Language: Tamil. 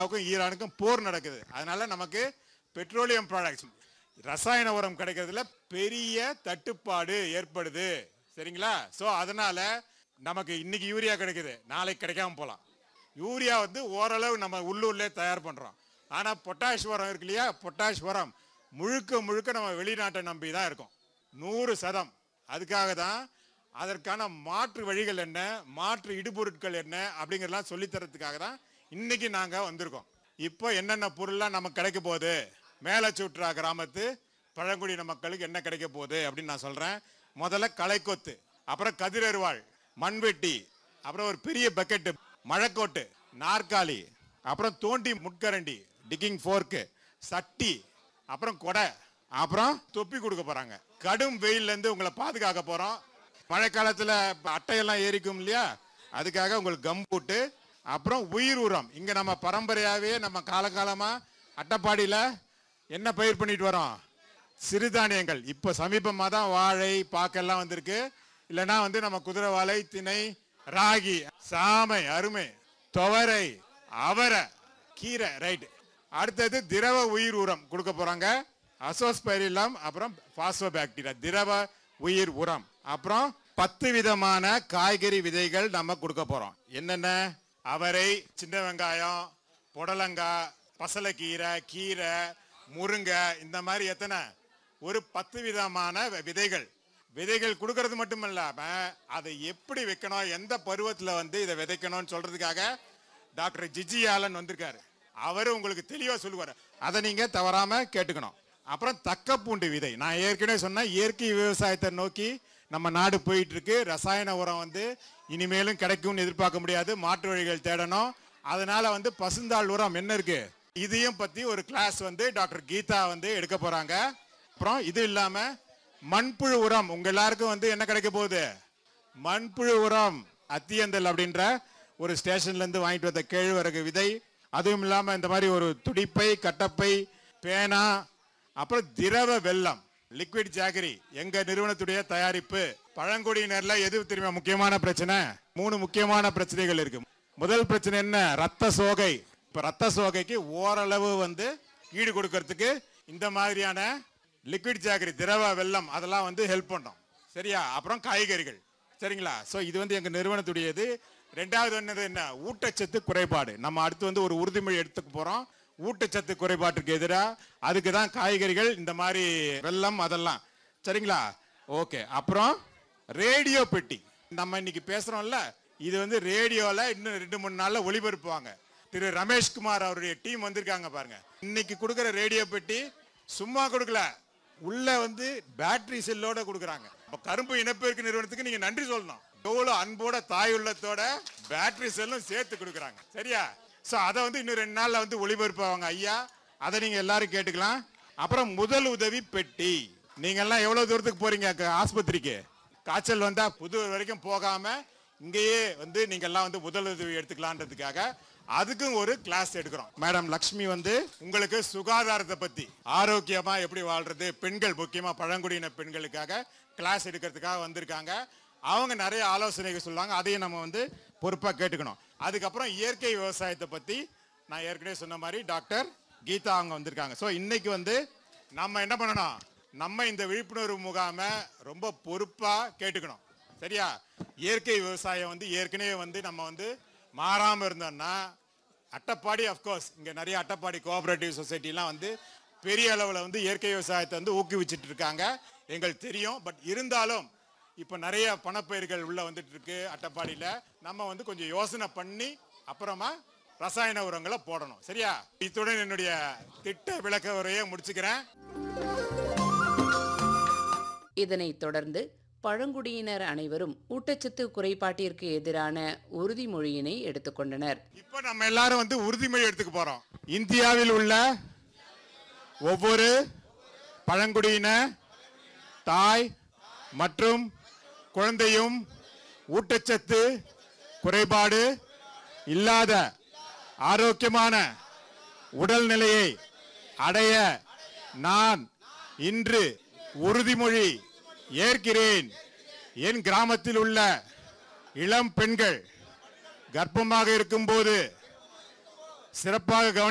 அமெரிக்காவுக்கும் ஈரானுக்கும் போர் நடக்குது அதனால நமக்கு பெட்ரோலியம் ப்ராடக்ட்ஸ் ரசாயன உரம் கிடைக்கிறதுல பெரிய தட்டுப்பாடு ஏற்படுது சரிங்களா ஸோ அதனால நமக்கு இன்னைக்கு யூரியா கிடைக்குது நாளைக்கு கிடைக்காம போகலாம் யூரியா வந்து ஓரளவு நம்ம உள்ளூர்லேயே தயார் பண்ணுறோம் ஆனால் பொட்டாஷ் உரம் இருக்கு இல்லையா பொட்டாஷ் உரம் முழுக்க முழுக்க நம்ம வெளிநாட்டை நம்பி தான் இருக்கோம் நூறு சதம் அதுக்காக தான் அதற்கான மாற்று வழிகள் என்ன மாற்று இடுபொருட்கள் என்ன அப்படிங்கிறதெல்லாம் சொல்லித் தரதுக்காக தான் இன்னைக்கு நாங்கள் வந்திருக்கோம் இப்போ என்னென்ன பொருள்லாம் நமக்கு கிடைக்க போகுது மேலச்சூற்றா கிராமத்து பழங்குடியின மக்களுக்கு என்ன கிடைக்க போகுது அப்படின்னு நான் சொல்கிறேன் முதல்ல களைக்கொத்து அப்புறம் கதிரருவாள் மண்வெட்டி அப்புறம் ஒரு பெரிய பக்கெட்டு மழைக்கோட்டு நாற்காலி அப்புறம் தோண்டி முட்கரண்டி டிக்கிங் ஃபோர்க்கு சட்டி அப்புறம் கொடை அப்புறம் தொப்பி கொடுக்க போறாங்க கடும் வெயில்ல இருந்து உங்களை பாதுகாக்க போறோம் மழைக்காலத்துல அட்டையெல்லாம் ஏறிக்கும் இல்லையா அதுக்காக உங்களுக்கு கம் போட்டு அப்புறம் உயிர் உரம் இங்க நம்ம பரம்பரையாவே நம்ம காலகாலமா அட்டைப்பாடியில என்ன பயிர் பண்ணிட்டு வரோம் சிறுதானியங்கள் இப்போ சமீபமாக தான் வாழை பாக்கெல்லாம் வந்திருக்கு இல்லைன்னா வந்து நம்ம குதிரைவாழை திணை ராகி சாமை அருமை துவரை அவரை கீரை ரைட் அடுத்தது திரவ உயிர் உரம் கொடுக்க போறாங்க அசோஸ்பைரிலம் அப்புறம் பாஸ்போபாக்டீரியா திரவ உயிர் உரம் அப்புறம் பத்து விதமான காய்கறி விதைகள் நம்ம கொடுக்க போறோம் என்னென்ன அவரை சின்ன வெங்காயம் புடலங்காய் பசலைக்கீரை கீரை முருங்கை இந்த மாதிரி எத்தனை ஒரு பத்து விதமான வி- விதைகள் விதைகள் கொடுக்கறது மட்டுமல்லாம அதை எப்படி வைக்கணும் எந்த பருவத்தில் வந்து இதை விதைக்கணும்னு சொல்றதுக்காக டாக்டர் ஜிஜி ஆலன் வந்திருக்காரு அவர் உங்களுக்கு தெளிவா சொல்லுவார் அதை நீங்க தவறாம கேட்டுக்கணும் அப்புறம் தக்க பூண்டு விதை நான் ஏற்கனவே சொன்னேன் இயற்கை விவசாயத்தை நோக்கி நம்ம நாடு போயிட்டு இருக்கு ரசாயன உரம் வந்து இனிமேலும் கிடைக்கும்னு எதிர்பார்க்க முடியாது மாற்று வழிகள் தேடணும் அதனால வந்து பசுந்தாள் உரம் என்ன இருக்கு இதையும் பத்தி ஒரு கிளாஸ் வந்து டாக்டர் கீதா வந்து எடுக்க போறாங்க அப்புறம் இது இல்லாம மண்புழு உரம் உங்க எல்லாருக்கும் வந்து என்ன கிடைக்க போகுது மண்புழு உரம் அத்தியந்தல் அப்படின்ற ஒரு ஸ்டேஷன்ல இருந்து வாங்கிட்டு வந்த கேழ்வரகு விதை அதுவும் இல்லாம இந்த மாதிரி ஒரு துடிப்பை கட்டப்பை பேனா அப்புறம் திரவ வெல்லம் லிக்விட் ஜாகரி எங்க நிறுவனத்துடைய தயாரிப்பு பழங்குடியினர்ல எது தெரியுமா முக்கியமான பிரச்சனை மூணு முக்கியமான பிரச்சனைகள் இருக்கு முதல் பிரச்சனை என்ன ரத்த சோகை இப்ப ரத்த சோகைக்கு ஓரளவு வந்து ஈடு கொடுக்கறதுக்கு இந்த மாதிரியான லிக்விட் ஜாகரி திரவ வெல்லம் அதெல்லாம் வந்து ஹெல்ப் பண்ணும் சரியா அப்புறம் காய்கறிகள் சரிங்களா ஸோ இது வந்து எங்க நிறுவனத்துடையது ரெண்டாவது என்னது என்ன ஊட்டச்சத்து குறைபாடு நம்ம அடுத்து வந்து ஒரு உறுதிமொழி எடுத்துக்க போறோம் ஊட்டச்சத்து குறைபாட்டுக்கு எதிராக அதுக்கு தான் காய்கறிகள் இந்த மாதிரி வெல்லம் அதெல்லாம் சரிங்களா ஓகே அப்புறம் ரேடியோ பெட்டி நம்ம இன்னைக்கு பேசுறோம்ல இது வந்து ரேடியோல இன்னும் ரெண்டு மூணு நாள்ல ஒளிபரப்புவாங்க திரு ரமேஷ்குமார் அவருடைய டீம் வந்திருக்காங்க பாருங்க இன்னைக்கு கொடுக்குற ரேடியோ பெட்டி சும்மா கொடுக்கல உள்ள வந்து பேட்டரி செல்லோட கொடுக்குறாங்க அப்ப கரும்பு இனப்பெருக்கு நிறுவனத்துக்கு நீங்க நன்றி சொல்லணும் எவ்வளவு அன்போட தாய் உள்ளத்தோட பேட்டரி செல்லும் சேர்த்து கொடுக்குறாங்க சரியா சோ அதை வந்து இன்னும் ரெண்டு நாள்ல வந்து ஒளிபரப்புவாங்க ஐயா அதை நீங்க எல்லாரும் கேட்டுக்கலாம் அப்புறம் முதல் உதவி பெட்டி நீங்க எல்லாம் எவ்வளவு தூரத்துக்கு போறீங்க க- ஆஸ்பத்திரிக்கு காய்ச்சல் வந்தா புதூர் வரைக்கும் போகாம இங்கேயே வந்து நீங்க எல்லாம் வந்து முதல் உதவி எடுத்துக்கலான்றதுக்காக அதுக்கும் ஒரு கிளாஸ் எடுக்கிறோம் மேடம் லக்ஷ்மி வந்து உங்களுக்கு சுகாதாரத்தை பத்தி ஆரோக்கியமா எப்படி வாழ்றது பெண்கள் முக்கியமா பழங்குடியின பெண்களுக்காக கிளாஸ் எடுக்கிறதுக்காக வந்திருக்காங்க அவங்க நிறைய ஆலோசனைகள் சொல்லுவாங்க அதையும் நம்ம வந்து பொறுப்பா கேட்டுக்கணும் அதுக்கப்புறம் இயற்கை விவசாயத்தை பத்தி நான் ஏற்கனவே சொன்ன மாதிரி டாக்டர் கீதா அவங்க வந்திருக்காங்க ஸோ இன்னைக்கு வந்து நம்ம என்ன பண்ணணும் நம்ம இந்த விழிப்புணர்வு முகாமை ரொம்ப பொறுப்பா கேட்டுக்கணும் சரியா இயற்கை விவசாயம் வந்து ஏற்கனவே வந்து நம்ம வந்து மாறாம இருந்தோம்னா அட்டப்பாடி அஃப்கோர்ஸ் இங்க நிறைய அட்டப்பாடி கோஆபரேட்டிவ் சொசைட்டிலாம் வந்து பெரிய அளவில் வந்து இயற்கை விவசாயத்தை வந்து ஊக்குவிச்சிட்டு இருக்காங்க எங்களுக்கு தெரியும் பட் இருந்தாலும் இப்போ நிறைய பணப்பயிர்கள் உள்ள வந்துட்டு இருக்கு அட்டப்பாடியில் நம்ம வந்து கொஞ்சம் யோசனை பண்ணி அப்புறமா ரசாயன உரங்களை போடணும் சரியா இத்துடன் என்னுடைய திட்ட விளக்க உரையை முடிச்சுக்கிறேன் இதனைத் தொடர்ந்து பழங்குடியினர் அனைவரும் ஊட்டச்சத்து குறைபாட்டிற்கு எதிரான உறுதிமொழியினை எடுத்துக்கொண்டனர் இப்போ நம்ம எல்லாரும் வந்து உறுதிமொழி எடுத்துக்க போறோம் இந்தியாவில் உள்ள ஒவ்வொரு பழங்குடியின தாய் மற்றும் குழந்தையும் ஊட்டச்சத்து குறைபாடு இல்லாத ஆரோக்கியமான உடல்நிலையை அடைய நான் இன்று உறுதிமொழி ஏற்கிறேன் என் கிராமத்தில் உள்ள இளம் பெண்கள் கர்ப்பமாக இருக்கும்போது சிறப்பாக கவனி